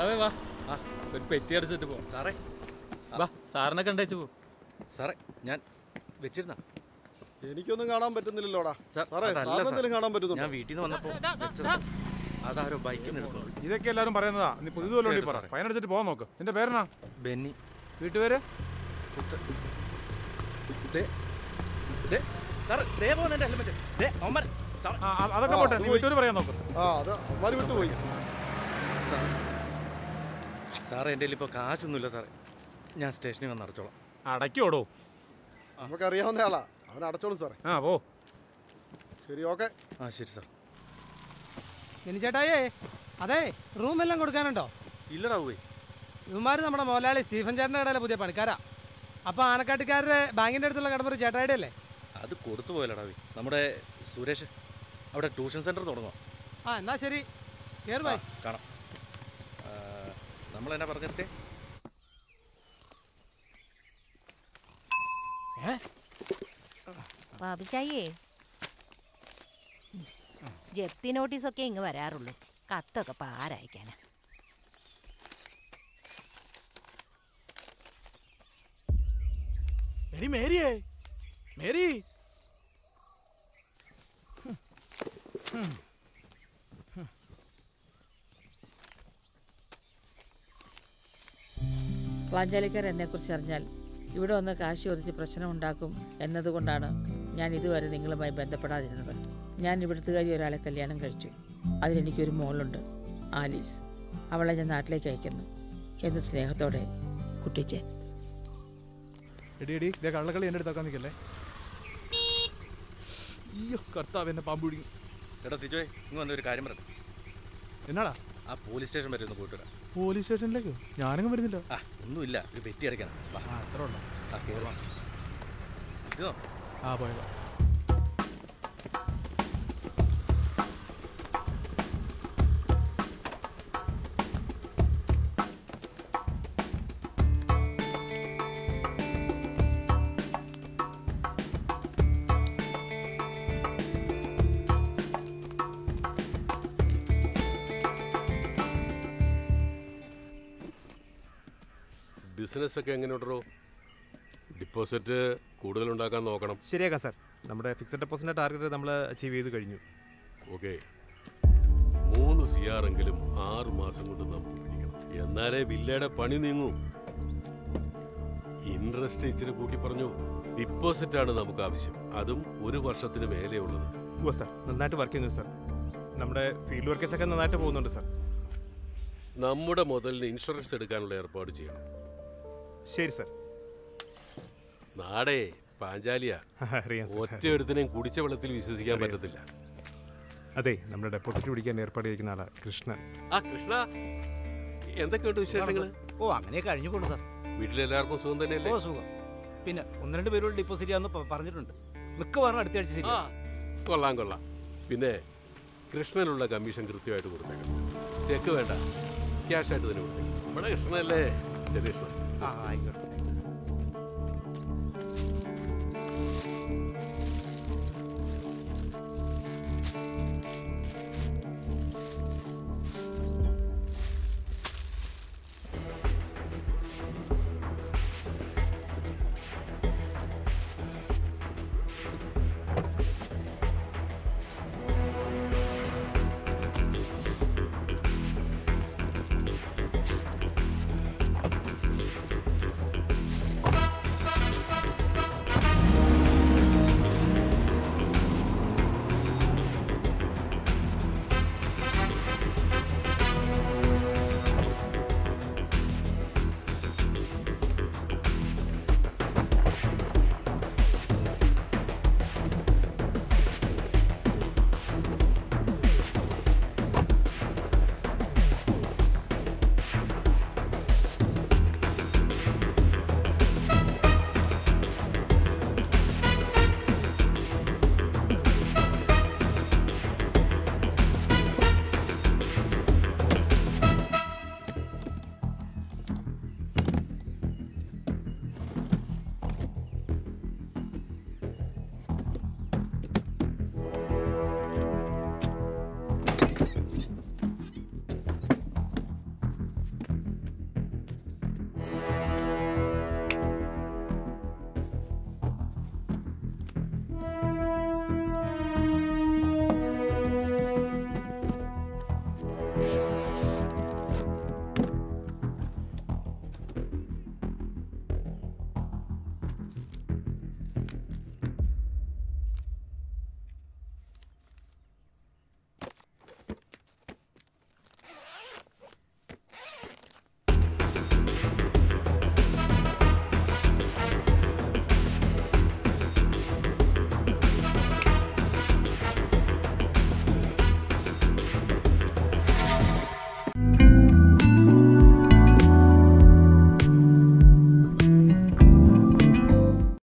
ഭർത്താവേ വാ ആ ഒരു പെറ്റി അടിച്ചിട്ട് പോ സാറേ വാ സാറിനെ കണ്ടേച്ച് പോ സാറേ ഞാൻ വെച്ചിരുന്ന എനിക്കൊന്നും കാണാൻ പറ്റുന്നില്ലല്ലോടാ സാർ, സാറേ അതല്ല സാറിന് സാർ. എന്തെങ്കിലും കാണാൻ ഞാൻ പറ്റുന്നുണ്ടോ വീട്ടിൽ നിന്ന് വന്നപ്പോ വെച്ചതാ. അതാരോ ബൈക്കിൽ എടുത്തു ഇതൊക്കെ എല്ലാവരും പറയുന്നതാ നീ പുതിയത് വല്ലോണ്ടി പറ സാറേ. ഫൈൻ അടിച്ചിട്ട് പോകാൻ നോക്ക് നിന്റെ പേരെന്നാ ബെന്നി വീട്ടുപേര് ദേ, ദേ, സാറേ, ദേ പോകുന്നു എൻ്റെ ഹെൽമെറ്റ് ദേ, അവന്മാർ സാറേ, ആ അ- അതൊക്കെ ആ, പോട്ടെ നീ പോയി. വീട്ടുപേര് പറയാൻ നോക്ക് ആ അത് അവന്മാര് വിട്ടുപോയി സാറേ എൻ്റെ കയ്യിൽ ഇപ്പോൾ കാശൊന്നുമില്ല സാറേ ഞാൻ സ്റ്റേഷനിൽ വന്ന് അടച്ചോളാം അടയ്ക്കോടോ നമുക്കറിയാവുന്ന ആളാ അവൻ അടച്ചോളും സാറേ ആ പോ ശരി ഓക്കെ ആ ശരി സാർ ചേട്ടായേ അതെ റൂമെല്ലാം കൊടുക്കാനുണ്ടോ ഇല്ലടാ പോയി ഇവന്മാർ നമ്മുടെ മുതലാളി സ്റ്റീഫൻ ചേട്ടൻ്റെ കടയിലെ പുതിയ പണിക്കാരാ അപ്പോൾ ആനക്കാട്ടുകാരുടെ ബാങ്കിൻ്റെ അടുത്തുള്ള കടമ്പൂർ ചേട്ടായുടെ അല്ലേ അത് കൊടുത്തു പോയല്ലടാ പോയി നമ്മുടെ സുരേഷ് അവിടെ ട്യൂഷൻ സെൻറ്റർ തുടങ്ങുക ആ എന്നാ ശരി കയറി ആ, പോയി കാണാം നമ്മൾ എന്നാ പറഞ്ഞിട്ടേ ബാബുച്ചായേ ജപ്തി നോട്ടീസൊക്കെ ഇങ്ങ് വരാറുള്ളൂ കത്തൊക്കെ ഇപ്പം ആരയക്കാനാ എടി മേരിയേ മേരി പാഞ്ചാലിക്കാർ എന്നെക്കുറിച്ച് അറിഞ്ഞാൽ ഇവിടെ വന്ന് കാശ് ചോദിച്ച് പ്രശ്നമുണ്ടാക്കും എന്നതുകൊണ്ടാണ് ഞാൻ ഇതുവരെ നിങ്ങളുമായി ബന്ധപ്പെടാതിരുന്നത് ഞാൻ ഇവിടുത്തുകാരി ഒരാളെ കല്യാണം കഴിച്ചു അതിലെനിക്കൊരു മോളുണ്ട് ആലീസ് അവളെ ഞാൻ നാട്ടിലേക്ക് അയക്കുന്നു എന്ന് സ്നേഹത്തോടെ കുട്ടിച്ചേ എടി എടി ഇതേ കള്ളക്കളി എൻ്റെ അടുത്ത് ആക്കാൻ നിൽക്കല്ലേ അയ്യോ കർത്താവ് എന്നെ പാമ്പ് പിടിക്കും എടാ സിജോയ് ഇങ്ങ് വന്നൊരു കാര്യം പറഞ്ഞു എന്നാടാ ആ പോലീസ് സ്റ്റേഷൻ വരെ ഒന്ന് പോയിട്ട് വരാം പോലീസ് സ്റ്റേഷനിലേക്കോ ഞാനങ്ങ് വരുന്നില്ല ആ ഒന്നുമില്ല ഒരു പെറ്റി അടയ്ക്കണം വാ ആ അത്ര ഉള്ളു ആ കയറുവാ ഇതോ ആ പോയതാ ബിസിനസ് ഒക്കെ എങ്ങനെയുണ്ടോ ഡിപ്പോസിറ്റ് കൂടുതൽ ഉണ്ടാക്കാൻ നോക്കണം ശരിയാക്കാം സാർ നമ്മുടെ ഫിക്സഡ് ഡെപ്പോസിറ്റിന്റെ ടാർഗറ്റ് നമ്മൾ അച്ചീവ് ചെയ്ത് കഴിഞ്ഞു ഓക്കെ മൂന്ന് സിയാറെങ്കിലും ആറ് മാസം കൊണ്ട് നമുക്ക് പിടിക്കണം എന്നാലേ വില്ലയുടെ പണി നീങ്ങൂ ഇൻട്രസ്റ്റ് ഇച്ചിരി കൂട്ടി പറഞ്ഞു ഡിപ്പോസിറ്റ് ആണ് നമുക്ക് ആവശ്യം അതും ഒരു വർഷത്തിന് മേലെയുള്ളത് ഓ സാർ നന്നായിട്ട് വർക്ക് ചെയ്യുന്നു സാർ നമ്മുടെ ഫീൽഡ് വർക്കേഴ്സ് ഒക്കെ നന്നായിട്ട് പോകുന്നുണ്ട് സാർ നമ്മുടെ മുതലിന് ഇൻഷുറൻസ് എടുക്കാനുള്ള ഏർപ്പാട് ചെയ്യണം ശരി സാർ നാടേ പാഞ്ചാലിയ അറിയാം സാർ ഒറ്റയൊരുത്തിനെയും കുടിച്ച വെള്ളത്തിൽ വിശ്വസിക്കാൻ അറിയാം, പറ്റത്തില്ല അതെ നമ്മുടെ ഡെപ്പോസിറ്റ് പിടിക്കാൻ ഏർപ്പാട് ചെയ്തിരിക്കുന്ന ആളാണ് കൃഷ്ണൻ ആ കൃഷ്ണ എന്തൊക്കെയുണ്ട് വിശേഷങ്ങൾ ഓ അങ്ങനെ കഴിഞ്ഞുകൊണ്ട് സാർ വീട്ടിലെല്ലാവർക്കും സുഖം തന്നെയല്ലേ ഓ സുഖം പിന്നെ ഒന്ന് രണ്ട് പേരോട് ഡിപ്പോസിറ്റ് ചെയ്യാന്ന് പ- പറഞ്ഞിട്ടുണ്ട് മിക്കവാറും അടുത്ത ആഴ്ച ശരി ആ കൊള്ളാം കൊള്ളാം പിന്നെ കൃഷ്ണനുള്ള കമ്മീഷൻ കൃത്യമായിട്ട് കൊടുത്തേക്കണം ചെക്ക് വേണ്ട ക്യാഷ് ആയിട്ട് തന്നെ കൊടുത്തേക്കണം നമ്മുടെ കൃഷ്ണനല്ലേ ചെറിയ കൃഷ്ണൻ ആ ആയിക്കോട്ടെ